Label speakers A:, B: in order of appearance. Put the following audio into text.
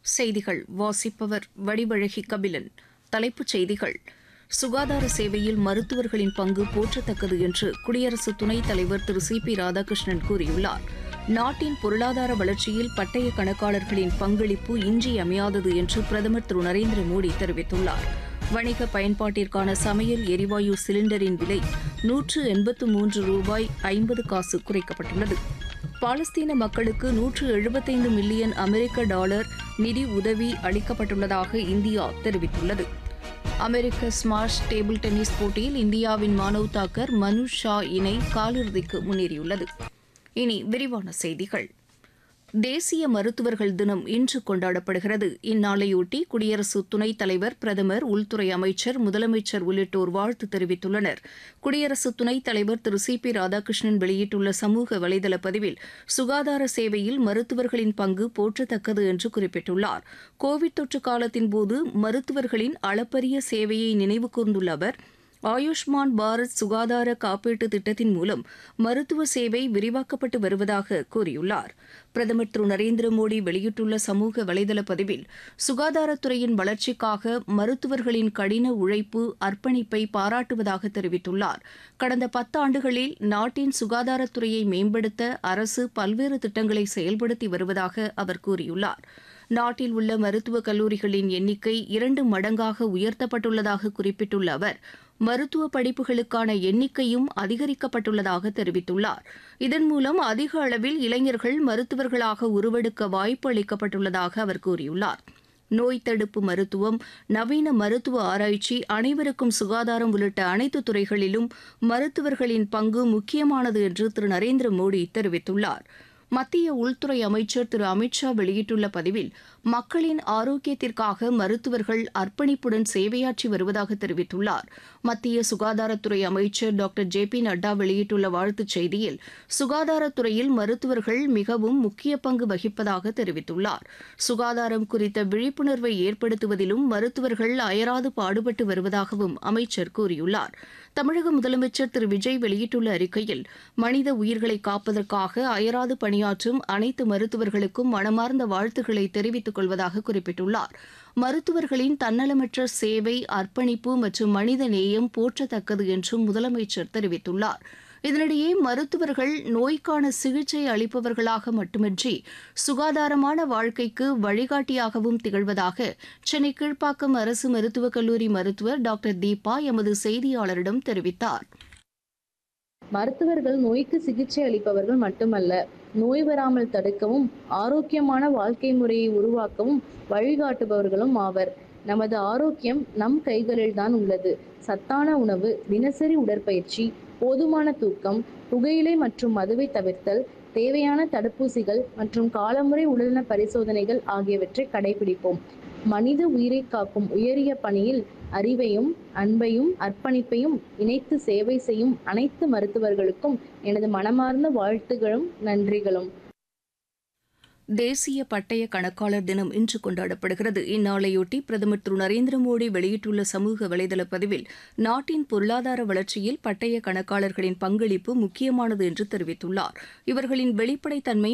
A: செய்திகள் வாசிப்பவர் வடிவழகி கபிலன் தலைப்புச் செய்திகள் சுகாதார சேவையில் மருத்துவர்களின் பங்கு போற்றத்தக்கது என்று குடியரசு துணைத் தலைவர் திரு சி பி ராதாகிருஷ்ணன் கூறியுள்ளார் நாட்டின் பொருளாதார வளர்ச்சியில் பட்டய கணக்காளர்களின் பங்களிப்பு இன்றியமையாதது என்று பிரதமர் திரு நரேந்திர மோடி தெரிவித்துள்ளார் வணிக பயன்பாட்டிற்கான சமையல் எரிவாயு சிலிண்டரின் விலை நூற்று எண்பத்து மூன்று ரூபாய் ஐம்பது காசு குறைக்கப்பட்டுள்ளது பாலஸ்தீன மக்களுக்கு நூற்று எழுபத்தைந்து மில்லியன் அமெரிக்க டாலர் நிதி உதவி அளிக்கப்பட்டுள்ளதாக இந்தியா தெரிவித்துள்ளது அமெரிக்க ஸ்மாஷ் டேபிள் டென்னிஸ் போட்டியில் இந்தியாவின் மானவ் தாக்கர் மனு ஷா இணை காலிறுதிக்கு முன்னேறியுள்ளது இனி விரிவான செய்திகள் தேசிய மருத்துவர்கள் தினம் இன்று கொண்டாடப்படுகிறது இந்நாளையொட்டி குடியரசு துணைத் தலைவர் பிரதமர் உள்துறை அமைச்சர் முதலமைச்சர் உள்ளிட்டோர் வாழ்த்து தெரிவித்துள்ளனர் குடியரசு துணைத் தலைவர் திரு சி பி ராதாகிருஷ்ணன் வெளியிட்டுள்ள சமூக வலைதள பதிவில் சுகாதார சேவையில் மருத்துவர்களின் பங்கு போற்றத்தக்கது என்று குறிப்பிட்டுள்ளார் கோவிட் தொற்று காலத்தின் போது மருத்துவர்களின் அளப்பரிய சேவையை நினைவு கூர்ந்துள்ள அவர் ஆயுஷ்மான் பாரத் சுகாதார காப்பீட்டு திட்டத்தின் மூலம் மருத்துவ சேவை விரிவாக்கப்பட்டு வருவதாக கூறியுள்ளார் பிரதமர் திரு நரேந்திர மோடி வெளியிட்டுள்ள சமூக வலைதள பதிவில் சுகாதாரத்துறையின் வளர்ச்சிக்காக மருத்துவர்களின் கடின உழைப்பு அர்ப்பணிப்பை பாராட்டுவதாக தெரிவித்துள்ளார் கடந்த பத்தாண்டுகளில் நாட்டின் சுகாதாரத்துறையை மேம்படுத்த அரசு பல்வேறு திட்டங்களை செயல்படுத்தி வருவதாக அவர் கூறியுள்ளார் நாட்டில் உள்ள மருத்துவக் கல்லூரிகளின் எண்ணிக்கை இரண்டு மடங்காக உயர்த்தப்பட்டுள்ளதாக குறிப்பிட்டுள்ள அவர் மருத்துவ படிப்புகளுக்கான எண்ணிக்கையும் அதிகரிக்கப்பட்டுள்ளதாக தெரிவித்துள்ளார் இதன் மூலம் அதிக அளவில் இளைஞர்கள் மருத்துவர்களாக உருவெடுக்க வாய்ப்பு அளிக்கப்பட்டுள்ளதாக அவர் கூறியுள்ளார் நோய் தடுப்பு மருத்துவம் நவீன மருத்துவ ஆராய்ச்சி அனைவருக்கும் சுகாதாரம் உள்ளிட்ட அனைத்து துறைகளிலும் மருத்துவர்களின் பங்கு முக்கியமானது என்று திரு நரேந்திர மோடி தெரிவித்துள்ளார் மத்திய உள்துறை அமைச்சர் திரு அமித்ஷா வெளியிட்டுள்ள பதிவில் மக்களின் ஆரோக்கியத்திற்காக மருத்துவர்கள் அர்ப்பணிப்புடன் சேவையாற்றி வருவதாக தெரிவித்துள்ளார் மத்திய சுகாதாரத்துறை அமைச்சர் டாக்டர் ஜே பி நட்டா வெளியிட்டுள்ள வாழ்த்துச் செய்தியில் சுகாதாரத்துறையில் மருத்துவர்கள் மிகவும் முக்கிய பங்கு வகிப்பதாக தெரிவித்துள்ளார் சுகாதாரம் குறித்த விழிப்புணர்வை ஏற்படுத்துவதிலும் மருத்துவர்கள் அயராது பாடுபட்டு வருவதாகவும் அமைச்சர் கூறியுள்ளார் தமிழக முதலமைச்சர் திரு விஜய் வெளியிட்டுள்ள அறிக்கையில் மனித உயிர்களை காப்பதற்காக அயராது பணியாற்றும் அனைத்து மருத்துவர்களுக்கும் மனமார்ந்த வாழ்த்துக்களை தெரிவித்துக் கொள்வதாக குறிப்பிட்டுள்ளார் மருத்துவர்களின் தன்னலமற்ற சேவை அர்ப்பணிப்பு மற்றும் மனித நேயம் போற்றத்தக்கது என்றும் முதலமைச்சர் தெரிவித்துள்ளார் இதனிடையே மருத்துவர்கள் நோய்க்கான சிகிச்சை அளிப்பவர்களாக மட்டுமின்றி சுகாதாரமான வாழ்க்கைக்கு வழிகாட்டியாகவும் திகழ்வதாக சென்னை கீழ்ப்பாக்கம் அரசு மருத்துவக் கல்லூரி மருத்துவர் டாக்டர் தீபா எமது செய்தியாளரிடம் தெரிவித்தார்
B: மருத்துவர்கள் நோய்க்கு சிகிச்சை அளிப்பவர்கள் மட்டுமல்ல நோய் வராமல் தடுக்கவும் ஆரோக்கியமான வாழ்க்கை முறையை உருவாக்கவும் வழிகாட்டுபவர்களும் ஆவர் நமது ஆரோக்கியம் நம் கைகளில் தான் உள்ளது சத்தான உணவு தினசரி உடற்பயிற்சி போதுமான தூக்கம் புகையிலை மற்றும் மதுவை தவிர்த்தல் தேவையான தடுப்பூசிகள் மற்றும் காலமுறை உடல்நல பரிசோதனைகள் ஆகியவற்றை கடைபிடிப்போம் மனித உயிரை காக்கும் உயரிய பணியில் அறிவையும் அன்பையும் அர்ப்பணிப்பையும் இணைத்து சேவை செய்யும் அனைத்து மருத்துவர்களுக்கும் எனது மனமார்ந்த வாழ்த்துகளும் நன்றிகளும்
A: தேசிய பட்டய கணக்காளர் தினம் இன்று கொண்டாடப்படுகிறது இந்நாளையொட்டி பிரதமர் திரு நரேந்திர மோடி வெளியிட்டுள்ள சமூக வலைதள பதிவில் நாட்டின் பொருளாதார வளர்ச்சியில் பட்டய கணக்காளர்களின் பங்களிப்பு முக்கியமானது என்று தெரிவித்துள்ளார் இவர்களின் வெளிப்படைத்தன்மை